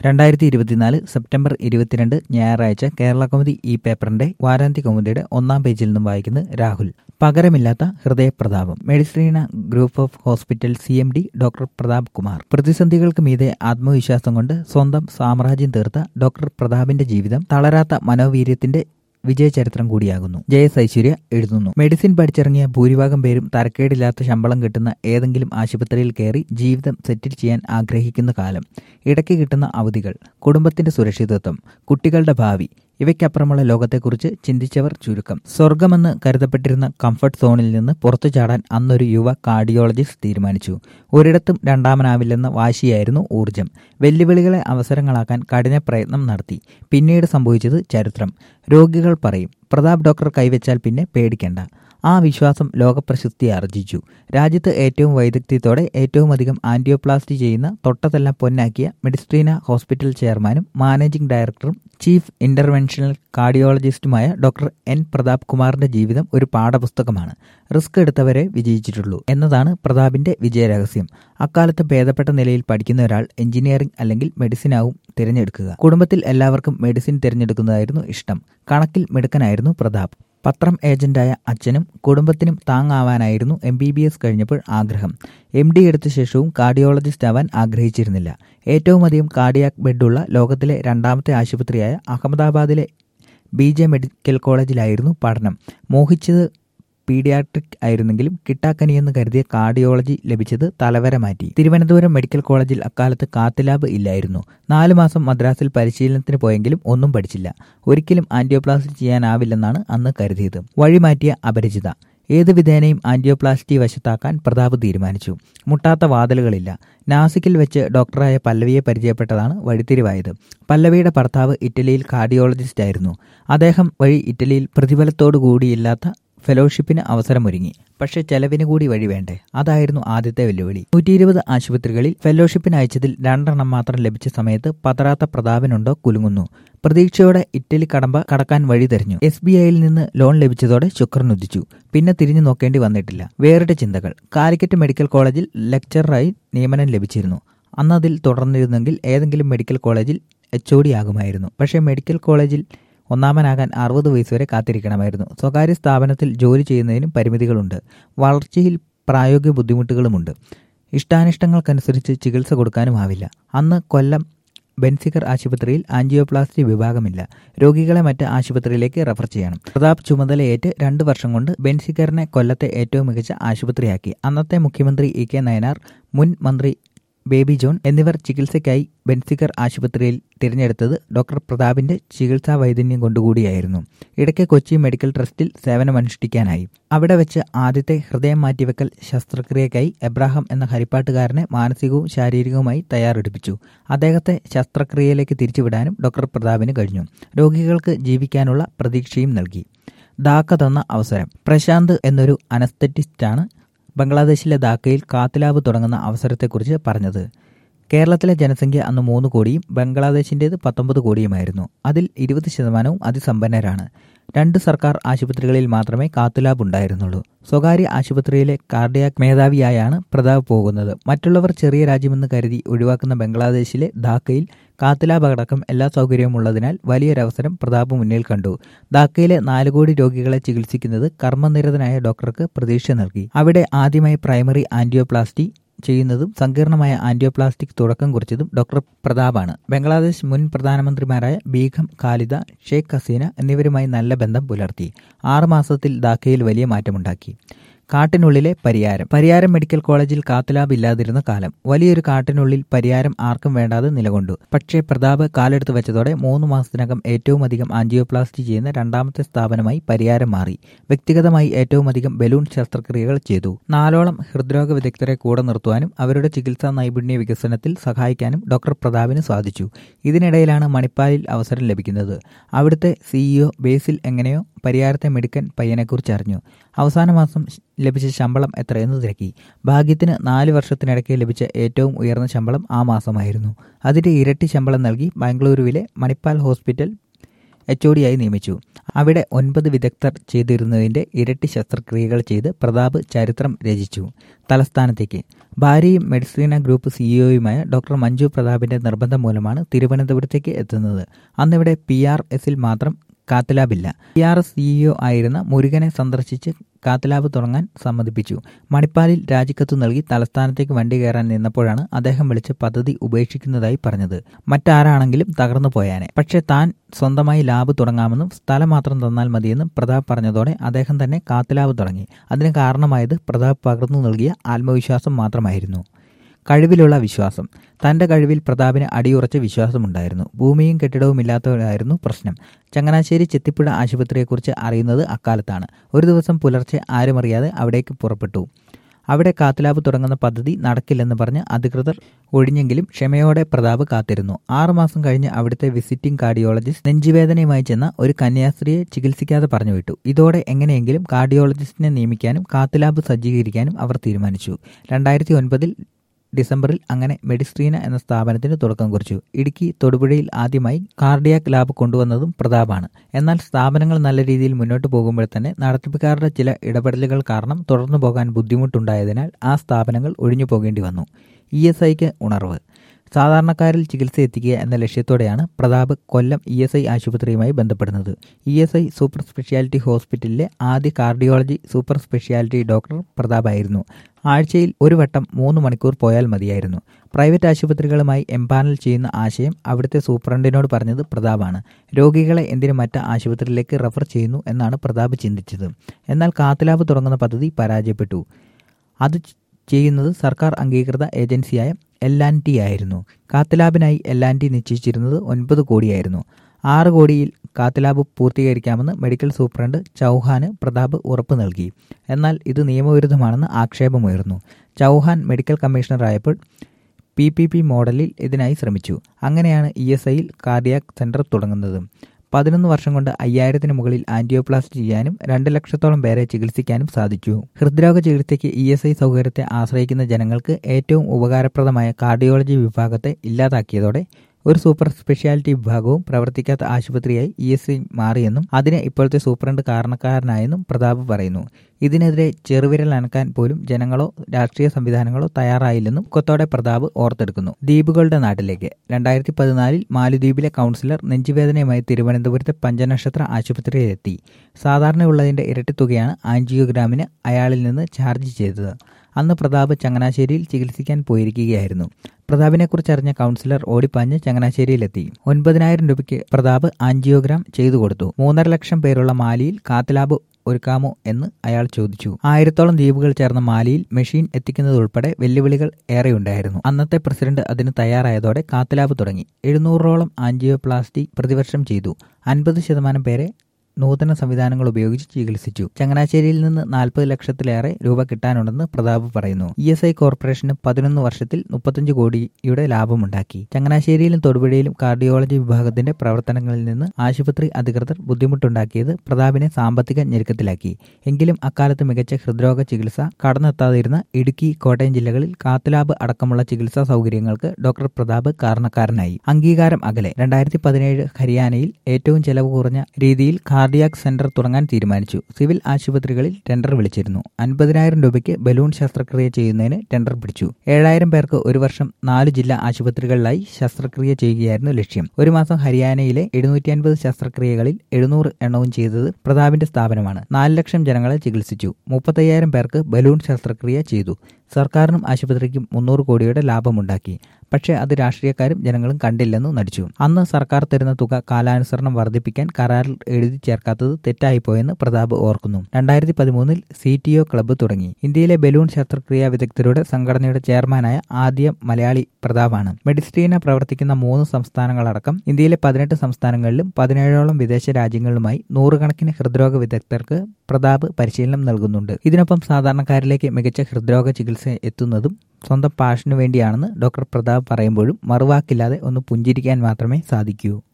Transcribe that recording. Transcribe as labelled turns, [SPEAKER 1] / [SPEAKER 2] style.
[SPEAKER 1] രണ്ടായിരത്തി ഇരുപത്തിനാല് സെപ്റ്റംബർ ഇരുപത്തിരണ്ട് ഞായറാഴ്ച കേരള കൗമുദി ഈ പേപ്പറിന്റെ വാരാന്ത്യ കൗമുദിയുടെ ഒന്നാം പേജിൽ നിന്നും വായിക്കുന്നത് രാഹുൽ പകരമില്ലാത്ത ഹൃദയപ്രതാപം Meditrina group of hospital C M D doctor Pratap Kumar പ്രതിസന്ധികൾക്ക് മീതെ ആത്മവിശ്വാസം കൊണ്ട് സ്വന്തം സാമ്രാജ്യം തീർത്ത ഡോക്ടർ പ്രതാപിന്റെ ജീവിതം തളരാത്ത മനോവീര്യത്തിന്റെ വിജയചരിത്രം കൂടിയാകുന്നു ജയസ് ഐശ്വര്യ എഴുതുന്നു മെഡിസിൻ പഠിച്ചിറങ്ങിയ ഭൂരിഭാഗം പേരും തരക്കേടില്ലാത്ത ശമ്പളം കിട്ടുന്ന ഏതെങ്കിലും ആശുപത്രിയിൽ കയറി ജീവിതം സെറ്റിൽ ചെയ്യാൻ ആഗ്രഹിക്കുന്ന കാലം ഇടയ്ക്ക് കിട്ടുന്ന അവധികൾ കുടുംബത്തിന്റെ സുരക്ഷിതത്വം കുട്ടികളുടെ ഭാവി ഇവയ്ക്കപ്പുറമുള്ള ലോകത്തെക്കുറിച്ച് ചിന്തിച്ചവർ ചുരുക്കം സ്വർഗമെന്ന് കരുതപ്പെട്ടിരുന്ന കംഫർട്ട് സോണിൽ നിന്ന് പുറത്തു ചാടാൻ അന്നൊരു യുവ കാർഡിയോളജിസ്റ്റ് തീരുമാനിച്ചു ഒരിടത്തും രണ്ടാമനാവില്ലെന്ന വാശിയായിരുന്നു ഊർജം വെല്ലുവിളികളെ അവസരങ്ങളാക്കാൻ കഠിന പ്രയത്നം നടത്തി പിന്നീട് സംഭവിച്ചത് ചരിത്രം രോഗികൾ പറയും പ്രതാപ് ഡോക്ടർ കൈവച്ചാൽ പിന്നെ പേടിക്കേണ്ട ആ വിശ്വാസം ലോകപ്രശസ്തി ആർജിച്ചു രാജ്യത്ത് ഏറ്റവും വൈദഗ്ധ്യത്തോടെ ഏറ്റവും അധികം ആൻറ്റിയോപ്ലാസ്റ്റി ചെയ്യുന്ന തൊട്ടതെല്ലാം പൊന്നാക്കിയ മെഡിസ്ട്രീന ഹോസ്പിറ്റൽ ചെയർമാനും മാനേജിംഗ് ഡയറക്ടറും ചീഫ് ഇന്റർവെൻഷണൽ കാർഡിയോളജിസ്റ്റുമായ ഡോക്ടർ എൻ പ്രതാപ് കുമാറിന്റെ ജീവിതം ഒരു പാഠപുസ്തകമാണ് റിസ്ക് എടുത്തവരെ വിജയിച്ചിട്ടുള്ളൂ എന്നതാണ് പ്രതാപിന്റെ വിജയരഹസ്യം അക്കാലത്ത് ഭേദപ്പെട്ട നിലയിൽ പഠിക്കുന്ന ഒരാൾ എഞ്ചിനീയറിംഗ് അല്ലെങ്കിൽ മെഡിസിനാവും തിരഞ്ഞെടുക്കുക കുടുംബത്തിൽ എല്ലാവർക്കും മെഡിസിൻ തിരഞ്ഞെടുക്കുന്നതായിരുന്നു ഇഷ്ടം കണക്കിൽ മിടുക്കനായിരുന്നു പ്രതാപ് പത്രം ഏജന്റായ അച്ഛനും കുടുംബത്തിനും താങ്ങാവാനായിരുന്നു എം ബി ബി എസ് കഴിഞ്ഞപ്പോൾ ആഗ്രഹം എം ഡി എടുത്ത ശേഷവും കാർഡിയോളജിസ്റ്റ് ആവാൻ ആഗ്രഹിച്ചിരുന്നില്ല ഏറ്റവും അധികം കാർഡിയാക് ബെഡുള്ള ലോകത്തിലെ രണ്ടാമത്തെ ആശുപത്രിയായ അഹമ്മദാബാദിലെ ബി ജെ മെഡിക്കൽ കോളേജിലായിരുന്നു പഠനം മോഹിച്ചത് പീഡിയാട്രിക് ആയിരുന്നെങ്കിലും കിട്ടാക്കനിയെന്ന് കരുതിയ കാർഡിയോളജി ലഭിച്ചത് തലവര മാറ്റി തിരുവനന്തപുരം മെഡിക്കൽ കോളേജിൽ അക്കാലത്ത് കാത്ത് ഇല്ലായിരുന്നു നാലു മാസം മദ്രാസിൽ പരിശീലനത്തിന് പോയെങ്കിലും ഒന്നും പഠിച്ചില്ല ഒരിക്കലും ആന്റിയോപ്ലാസ്റ്റി ചെയ്യാനാവില്ലെന്നാണ് അന്ന് കരുതിയത് വഴിമാറ്റിയ അപരിചിത ഏത് വിധേനയും ആന്റിയോപ്ലാസ്റ്റി വശത്താക്കാൻ പ്രതാപ് തീരുമാനിച്ചു മുട്ടാത്ത വാതിലുകളില്ല നാസിക്കിൽ വെച്ച് ഡോക്ടറായ പല്ലവിയെ പരിചയപ്പെട്ടതാണ് വഴിത്തിരിവായത് പല്ലവിയുടെ ഭർത്താവ് ഇറ്റലിയിൽ കാർഡിയോളജിസ്റ്റ് ആയിരുന്നു അദ്ദേഹം വഴി ഇറ്റലിയിൽ പ്രതിഫലത്തോടു കൂടിയില്ലാത്ത ഫെലോഷിപ്പിന് അവസരമൊരുങ്ങി പക്ഷേ ചെലവിന് കൂടി വഴി വേണ്ടേ അതായിരുന്നു ആദ്യത്തെ വെല്ലുവിളി നൂറ്റി ഇരുപത് ആശുപത്രികളിൽ ഫെലോഷിപ്പിന് അയച്ചതിൽ രണ്ടെണ്ണം മാത്രം ലഭിച്ച സമയത്ത് പതറാത്ത പ്രതാപനുണ്ടോ കുലുങ്ങുന്നു പ്രതീക്ഷയോടെ ഇറ്റലി കടമ്പ കടക്കാൻ വഴി തെരഞ്ഞു എസ് ബി ഐയിൽ നിന്ന് ലോൺ ലഭിച്ചതോടെ ശുക്രനുദിച്ചു പിന്നെ തിരിഞ്ഞു നോക്കേണ്ടി വന്നിട്ടില്ല വേറിട്ട ചിന്തകൾ കാലിക്കറ്റ് മെഡിക്കൽ കോളേജിൽ ലെക്ചറായി നിയമനം ലഭിച്ചിരുന്നു അന്നതിൽ തുടർന്നിരുന്നെങ്കിൽ ഏതെങ്കിലും മെഡിക്കൽ കോളേജിൽ എച്ച് ആകുമായിരുന്നു പക്ഷേ മെഡിക്കൽ കോളേജിൽ ഒന്നാമനാകാൻ അറുപത് വയസ്സ് വരെ കാത്തിരിക്കണമായിരുന്നു സ്വകാര്യ സ്ഥാപനത്തിൽ ജോലി ചെയ്യുന്നതിനും പരിമിതികളുണ്ട് വളർച്ചയിൽ പ്രായോഗിക ബുദ്ധിമുട്ടുകളുമുണ്ട് ഇഷ്ടാനിഷ്ടങ്ങൾക്കനുസരിച്ച് ചികിത്സ കൊടുക്കാനുമാവില്ല അന്ന് കൊല്ലം ബെൻസിക്കർ ആശുപത്രിയിൽ ആൻജിയോപ്ലാസ്റ്റി വിഭാഗമില്ല രോഗികളെ മറ്റ് ആശുപത്രിയിലേക്ക് റെഫർ ചെയ്യണം പ്രതാപ് ചുമതലയേറ്റ് രണ്ട് വർഷം കൊണ്ട് ബെൻസിക്കറിനെ കൊല്ലത്തെ ഏറ്റവും മികച്ച ആശുപത്രിയാക്കി അന്നത്തെ മുഖ്യമന്ത്രി ഇ കെ നയനാർ മുൻ മന്ത്രി ബേബി ജോൺ എന്നിവർ ചികിത്സയ്ക്കായി ബെൻസിക്കർ ആശുപത്രിയിൽ തിരഞ്ഞെടുത്തത് ഡോക്ടർ പ്രതാപിന്റെ ചികിത്സാ വൈദഗ്ധ്യം കൊണ്ടുകൂടിയായിരുന്നു ഇടയ്ക്ക് കൊച്ചി മെഡിക്കൽ ട്രസ്റ്റിൽ സേവനമനുഷ്ഠിക്കാനായി അവിടെ വെച്ച് ആദ്യത്തെ ഹൃദയം മാറ്റിവെക്കൽ ശസ്ത്രക്രിയയ്ക്കായി എബ്രാഹാം എന്ന ഹരിപ്പാട്ടുകാരനെ മാനസികവും ശാരീരികവുമായി തയ്യാറെടുപ്പിച്ചു അദ്ദേഹത്തെ ശസ്ത്രക്രിയയിലേക്ക് തിരിച്ചുവിടാനും ഡോക്ടർ പ്രതാപിന് കഴിഞ്ഞു രോഗികൾക്ക് ജീവിക്കാനുള്ള പ്രതീക്ഷയും നൽകി ദാക്ക തന്ന അവസരം പ്രശാന്ത് എന്നൊരു അനസ്തറ്റിസ്റ്റാണ് ബംഗ്ലാദേശിലെ ധാക്കയിൽ കാത്തിലാബ് തുടങ്ങുന്ന അവസരത്തെക്കുറിച്ച് പറഞ്ഞത് കേരളത്തിലെ ജനസംഖ്യ അന്ന് മൂന്ന് കോടിയും ബംഗ്ലാദേശിൻ്റേത് പത്തൊമ്പത് കോടിയുമായിരുന്നു അതിൽ ഇരുപത് ശതമാനവും അതിസമ്പന്നരാണ് രണ്ട് സർക്കാർ ആശുപത്രികളിൽ മാത്രമേ കാത്തുലാബ് ഉണ്ടായിരുന്നുള്ളൂ സ്വകാര്യ ആശുപത്രിയിലെ കാർഡിയാക് മേധാവിയായാണ് പ്രതാപ് പോകുന്നത് മറ്റുള്ളവർ ചെറിയ രാജ്യമെന്ന് കരുതി ഒഴിവാക്കുന്ന ബംഗ്ലാദേശിലെ ധാക്കയിൽ കാത്തുലാബ് അടക്കം എല്ലാ സൗകര്യവും ഉള്ളതിനാൽ വലിയൊരവസരം പ്രതാപ് മുന്നിൽ കണ്ടു ധാക്കയിലെ നാല് കോടി രോഗികളെ ചികിത്സിക്കുന്നത് കർമ്മനിരതനായ ഡോക്ടർക്ക് പ്രതീക്ഷ നൽകി അവിടെ ആദ്യമായി പ്രൈമറി ആന്റിയോപ്ലാസ്റ്റി ചെയ്യുന്നതും സങ്കീർണമായ ആന്റിയോപ്ലാസ്റ്റിക് തുടക്കം കുറിച്ചതും ഡോക്ടർ പ്രതാപാണ് ബംഗ്ലാദേശ് മുൻ പ്രധാനമന്ത്രിമാരായ ബീഗം ഖാലിദ ഷെയ്ഖ് ഹസീന എന്നിവരുമായി നല്ല ബന്ധം പുലർത്തി ആറുമാസത്തിൽ ധാക്കയിൽ വലിയ മാറ്റമുണ്ടാക്കി കാട്ടിനുള്ളിലെ പരിയാരം പരിയാരം മെഡിക്കൽ കോളേജിൽ കാത്തലാബ് ഇല്ലാതിരുന്ന കാലം വലിയൊരു കാട്ടിനുള്ളിൽ പരിയാരം ആർക്കും വേണ്ടാതെ നിലകൊണ്ടു പക്ഷേ പ്രതാപ് കാലെടുത്ത് വെച്ചതോടെ മൂന്ന് മാസത്തിനകം ഏറ്റവും അധികം ആൻജിയോപ്ലാസ്റ്റി ചെയ്യുന്ന രണ്ടാമത്തെ സ്ഥാപനമായി പരിയാരം മാറി വ്യക്തിഗതമായി ഏറ്റവും അധികം ബലൂൺ ശസ്ത്രക്രിയകൾ ചെയ്തു നാലോളം ഹൃദ്രോഗ വിദഗ്ധരെ കൂടെ നിർത്തുവാനും അവരുടെ ചികിത്സാ നൈപുണ്യ വികസനത്തിൽ സഹായിക്കാനും ഡോക്ടർ പ്രതാപിന് സാധിച്ചു ഇതിനിടയിലാണ് മണിപ്പാലിൽ അവസരം ലഭിക്കുന്നത് അവിടുത്തെ സിഇഒ ബേസിൽ എങ്ങനെയോ പരിയാരത്തെ മെഡിക്കൻ പയ്യനെക്കുറിച്ച് അറിഞ്ഞു അവസാന മാസം ലഭിച്ച ശമ്പളം എത്രയെന്ന് തിരക്കി ഭാഗ്യത്തിന് നാല് വർഷത്തിനിടയ്ക്ക് ലഭിച്ച ഏറ്റവും ഉയർന്ന ശമ്പളം ആ മാസമായിരുന്നു അതിന്റെ ഇരട്ടി ശമ്പളം നൽകി ബാംഗ്ലൂരുവിലെ മണിപ്പാൽ ഹോസ്പിറ്റൽ എച്ച് ഒ ഡിയായി നിയമിച്ചു അവിടെ ഒൻപത് വിദഗ്ധർ ചെയ്തിരുന്നതിന്റെ ഇരട്ടി ശസ്ത്രക്രിയകൾ ചെയ്ത് പ്രതാപ് ചരിത്രം രചിച്ചു തലസ്ഥാനത്തേക്ക് ഭാര്യയും മെഡിസിന ഗ്രൂപ്പ് സിഇഒയുമായ ഡോക്ടർ മഞ്ജു പ്രതാപിന്റെ നിർബന്ധം മൂലമാണ് തിരുവനന്തപുരത്തേക്ക് എത്തുന്നത് അന്നിവിടെ പി ആർ എസിൽ മാത്രം കാത്തലാബില്ല പി ആർ എസ് സിഇഒ ആയിരുന്ന മുരുകനെ സന്ദർശിച്ച് കാത്തലാബ് തുടങ്ങാൻ സമ്മതിപ്പിച്ചു മണിപ്പാലിൽ രാജിക്കത്ത് നൽകി തലസ്ഥാനത്തേക്ക് വണ്ടി കയറാൻ നിന്നപ്പോഴാണ് അദ്ദേഹം വിളിച്ച് പദ്ധതി ഉപേക്ഷിക്കുന്നതായി പറഞ്ഞത് മറ്റാരാണെങ്കിലും തകർന്നു പോയാനെ പക്ഷേ താൻ സ്വന്തമായി ലാബ് തുടങ്ങാമെന്നും സ്ഥലം മാത്രം തന്നാൽ മതിയെന്നും പ്രതാപ് പറഞ്ഞതോടെ അദ്ദേഹം തന്നെ കാത്തലാബ് തുടങ്ങി അതിന് കാരണമായത് പ്രതാപ് പകർന്നു നൽകിയ ആത്മവിശ്വാസം മാത്രമായിരുന്നു കഴിവിലുള്ള വിശ്വാസം തന്റെ കഴിവിൽ പ്രതാപിന് അടിയുറച്ച വിശ്വാസമുണ്ടായിരുന്നു ഭൂമിയും കെട്ടിടവും ഇല്ലാത്തവരായിരുന്നു പ്രശ്നം ചങ്ങനാശ്ശേരി ചെത്തിപ്പുഴ ആശുപത്രിയെക്കുറിച്ച് അറിയുന്നത് അക്കാലത്താണ് ഒരു ദിവസം പുലർച്ചെ ആരുമറിയാതെ അവിടേക്ക് പുറപ്പെട്ടു അവിടെ കാത്തലാബ് തുടങ്ങുന്ന പദ്ധതി നടക്കില്ലെന്ന് പറഞ്ഞ് അധികൃതർ ഒഴിഞ്ഞെങ്കിലും ക്ഷമയോടെ പ്രതാപ് കാത്തിരുന്നു ആറുമാസം കഴിഞ്ഞ് അവിടുത്തെ വിസിറ്റിംഗ് കാർഡിയോളജിസ്റ്റ് നെഞ്ചുവേദനയുമായി ചെന്ന ഒരു കന്യാസ്ത്രീയെ ചികിത്സിക്കാതെ പറഞ്ഞുവിട്ടു ഇതോടെ എങ്ങനെയെങ്കിലും കാർഡിയോളജിസ്റ്റിനെ നിയമിക്കാനും കാത്തലാബ് സജ്ജീകരിക്കാനും അവർ തീരുമാനിച്ചു രണ്ടായിരത്തി ഒൻപതിൽ ഡിസംബറിൽ അങ്ങനെ മെഡിസ്ട്രീന എന്ന സ്ഥാപനത്തിന് തുടക്കം കുറിച്ചു ഇടുക്കി തൊടുപുഴയിൽ ആദ്യമായി കാർഡിയാക് ലാബ് കൊണ്ടുവന്നതും പ്രതാപാണ് എന്നാൽ സ്ഥാപനങ്ങൾ നല്ല രീതിയിൽ മുന്നോട്ട് പോകുമ്പോൾ തന്നെ നടത്തിപ്പുകാരുടെ ചില ഇടപെടലുകൾ കാരണം തുടർന്നു പോകാൻ ബുദ്ധിമുട്ടുണ്ടായതിനാൽ ആ സ്ഥാപനങ്ങൾ ഒഴിഞ്ഞു പോകേണ്ടി വന്നു ഇ എസ് ഐക്ക് ഉണർവ് സാധാരണക്കാരിൽ ചികിത്സ എത്തിക്കുക എന്ന ലക്ഷ്യത്തോടെയാണ് Pratap Kollam E S I ആശുപത്രിയുമായി ബന്ധപ്പെടുന്നത് E S I super speciality ഹോസ്പിറ്റലിലെ ആദ്യ കാർഡിയോളജി സൂപ്പർ സ്പെഷ്യാലിറ്റി ഡോക്ടർ പ്രതാപായിരുന്നു ആഴ്ചയിൽ ഒരു വട്ടം മൂന്ന് മണിക്കൂർ പോയാൽ മതിയായിരുന്നു പ്രൈവറ്റ് ആശുപത്രികളുമായി എംപാനൽ ചെയ്യുന്ന ആശയം അവിടുത്തെ സൂപ്രണ്ടിനോട് പറഞ്ഞത് പ്രതാപാണ് രോഗികളെ എന്തിനു മറ്റ് ആശുപത്രിയിലേക്ക് റെഫർ ചെയ്യുന്നു എന്നാണ് പ്രതാപ് ചിന്തിച്ചത് എന്നാൽ കാത്തലാബ് തുടങ്ങുന്ന പദ്ധതി പരാജയപ്പെട്ടു അത് ചെയ്യുന്നത് സർക്കാർ അംഗീകൃത ഏജൻസിയായ എൽ ആൻഡ് ടി ആയിരുന്നു കാത്തലാബിനായി എൽ ആൻഡ് ടി നിശ്ചയിച്ചിരുന്നത് ഒൻപത് കോടിയായിരുന്നു ആറ് കോടിയിൽ കാത്തലാബ് പൂർത്തീകരിക്കാമെന്ന് മെഡിക്കൽ സൂപ്രണ്ട് ചൗഹാന് പ്രതാപ് ഉറപ്പ് നൽകി എന്നാൽ ഇത് നിയമവിരുദ്ധമാണെന്ന് ആക്ഷേപമുയർന്നു ചൗഹാൻ മെഡിക്കൽ കമ്മീഷണറായപ്പോൾ പി പി പി മോഡലിൽ ഇതിനായി ശ്രമിച്ചു അങ്ങനെയാണ് ഇ എസ് ഐയിൽ കാർഡിയാക് സെന്റർ തുടങ്ങുന്നത് പതിനൊന്ന് വർഷം കൊണ്ട് അയ്യായിരത്തിന് മുകളിൽ ആന്റിയോപ്ലാസ്റ്റ് ചെയ്യാനും രണ്ട് ലക്ഷത്തോളം പേരെ ചികിത്സിക്കാനും സാധിച്ചു ഹൃദ്രോഗ ചികിത്സയ്ക്ക് ഇ എസ് ഐ സൗകര്യത്തെ ആശ്രയിക്കുന്ന ജനങ്ങൾക്ക് ഏറ്റവും ഉപകാരപ്രദമായ കാർഡിയോളജി വിഭാഗത്തെ ഇല്ലാതാക്കിയതോടെ ഒരു സൂപ്പർ സ്പെഷ്യാലിറ്റി വിഭാഗവും പ്രവർത്തിക്കാത്ത ആശുപത്രിയായി ഇ എസ് ഐ മാറിയെന്നും അതിന് ഇപ്പോഴത്തെ സൂപ്രണ്ട് കാരണക്കാരനായെന്നും പ്രതാപ് പറയുന്നു ഇതിനെതിരെ ചെറുവിരൽ അനക്കാൻ പോലും ജനങ്ങളോ രാഷ്ട്രീയ സംവിധാനങ്ങളോ തയ്യാറായില്ലെന്നും കൊത്തോടെ പ്രതാപ് ഓർത്തെടുക്കുന്നു ദ്വീപുകളുടെ നാട്ടിലേക്ക് രണ്ടായിരത്തി പതിനാലിൽ മാലിദ്വീപിലെ കൗൺസിലർ നെഞ്ചുവേദനയുമായി തിരുവനന്തപുരത്തെ പഞ്ചനക്ഷത്ര ആശുപത്രിയിലെത്തി സാധാരണയുള്ളതിന്റെ ഇരട്ടി തുകയാണ് ആൻജിയോഗ്രാമിന് അയാളിൽ നിന്ന് ചാർജ് ചെയ്തത് അന്ന് പ്രതാപ് ചങ്ങനാശ്ശേരിയിൽ ചികിത്സിക്കാൻ പോയിരിക്കുകയായിരുന്നു പ്രതാപിനെക്കുറിച്ച് അറിഞ്ഞ കൗൺസിലർ ഓടിപ്പാഞ്ഞ് ചങ്ങനാശ്ശേരിയിലെത്തി ഒൻപതിനായിരം രൂപയ്ക്ക് പ്രതാപ് ആൻജിയോഗ്രാം ചെയ്തു കൊടുത്തു മൂന്നര ലക്ഷം പേരുള്ള മാലിയിൽ കാത്തലാബ് ഒരുക്കാമോ എന്ന് അയാൾ ചോദിച്ചു ആയിരത്തോളം ദ്വീപുകൾ ചേർന്ന മാലിയിൽ മെഷീൻ എത്തിക്കുന്നതുൾപ്പെടെ വെല്ലുവിളികൾ ഏറെയുണ്ടായിരുന്നു അന്നത്തെ പ്രസിഡന്റ് അതിന് തയ്യാറായതോടെ കാത്തലാബ് തുടങ്ങി എഴുന്നൂറോളം ആൻജിയോപ്ലാസ്റ്റി പ്രതിവർഷം ചെയ്തു അൻപത് ശതമാനം പേരെ നൂതന സംവിധാനങ്ങൾ ഉപയോഗിച്ച് ചികിത്സിച്ചു ചങ്ങനാശ്ശേരിയിൽ നിന്ന് നാൽപ്പത് ലക്ഷത്തിലേറെ രൂപ കിട്ടാനുണ്ടെന്ന് പ്രതാപ് പറയുന്നു ഇ എസ് ഐ കോർപ്പറേഷന് പതിനൊന്ന് വർഷത്തിൽ മുപ്പത്തഞ്ച് കോടിയുടെ ലാഭമുണ്ടാക്കി ചങ്ങനാശ്ശേരിയിലും തൊടുപുഴയിലും കാർഡിയോളജി വിഭാഗത്തിന്റെ പ്രവർത്തനങ്ങളിൽ നിന്ന് ആശുപത്രി അധികൃതർ ബുദ്ധിമുട്ടുണ്ടാക്കിയത് പ്രതാപിനെ സാമ്പത്തിക ഞെരുക്കത്തിലാക്കി എങ്കിലും അക്കാലത്ത് മികച്ച ഹൃദ്രോഗ ചികിത്സ കടന്നെത്താതിരുന്ന ഇടുക്കി കോട്ടയം ജില്ലകളിൽ കാത്തലാബ് അടക്കമുള്ള ചികിത്സാ സൗകര്യങ്ങൾക്ക് ഡോക്ടർ പ്രതാപ് കാരണക്കാരനായി അംഗീകാരം അകലെ രണ്ടായിരത്തി പതിനേഴ് ഹരിയാനയിൽ ഏറ്റവും ചെലവ് കുറഞ്ഞ രീതിയിൽ കാർഡിയാക് സെന്റർ തുടങ്ങാൻ തീരുമാനിച്ചു സിവിൽ ആശുപത്രികളിൽ ടെൻഡർ വിളിച്ചിരുന്നു അൻപതിനായിരം രൂപയ്ക്ക് ബലൂൺ ശസ്ത്രക്രിയ ചെയ്യുന്നതിന് ടെൻഡർ പിടിച്ചു ഏഴായിരം പേർക്ക് ഒരു വർഷം നാല് ജില്ലാ ആശുപത്രികളിലായി ശസ്ത്രക്രിയ ചെയ്യുകയായിരുന്നു ലക്ഷ്യം ഒരു മാസം ഹരിയാനയിലെ എഴുന്നൂറ്റി അൻപത് ശസ്ത്രക്രിയകളിൽ എഴുന്നൂറ് എണ്ണവും ചെയ്തത് പ്രതാപിന്റെ സ്ഥാപനമാണ് നാല് ലക്ഷം ജനങ്ങളെ ചികിത്സിച്ചു മുപ്പത്തയ്യായിരം പേർക്ക് ബലൂൺ ശസ്ത്രക്രിയ ചെയ്തു സർക്കാരിനും ആശുപത്രിക്കും മുന്നൂറ് കോടിയുടെ ലാഭമുണ്ടാക്കി പക്ഷേ അത് രാഷ്ട്രീയക്കാരും ജനങ്ങളും കണ്ടില്ലെന്നു നടിച്ചു അന്ന് സർക്കാർ തരുന്ന തുക കാലാനുസരണം വർദ്ധിപ്പിക്കാൻ കരാറിൽ എഴുതി ചേർക്കാത്തത് തെറ്റായിപ്പോയെന്ന് പ്രതാപ് ഓർക്കുന്നു രണ്ടായിരത്തി പതിമൂന്നിൽ സി ടി ഒ ക്ലബ്ബ് തുടങ്ങി ഇന്ത്യയിലെ ബലൂൺ ശസ്ത്രക്രിയാ വിദഗ്ധരുടെ സംഘടനയുടെ ചെയർമാനായ ആദ്യ മലയാളി പ്രതാപാണ് മെഡിസ്ട്രീന പ്രവർത്തിക്കുന്ന മൂന്ന് സംസ്ഥാനങ്ങളടക്കം ഇന്ത്യയിലെ പതിനെട്ട് സംസ്ഥാനങ്ങളിലും പതിനേഴോളം വിദേശ രാജ്യങ്ങളിലുമായി നൂറുകണക്കിന് ഹൃദ്രോഗ വിദഗ്ധർക്ക് പ്രതാപ് പരിശീലനം നൽകുന്നുണ്ട് ഇതിനൊപ്പം സാധാരണക്കാരിലേക്ക് മികച്ച ഹൃദ്രോഗ ചികിത്സ എത്തുന്നതും സ്വന്തം പാഷനു വേണ്ടിയാണെന്ന് ഡോക്ടർ പ്രതാപ് പറയുമ്പോഴും മറുവാക്കില്ലാതെ ഒന്ന് പുഞ്ചിരിക്കാൻ മാത്രമേ സാധിക്കൂ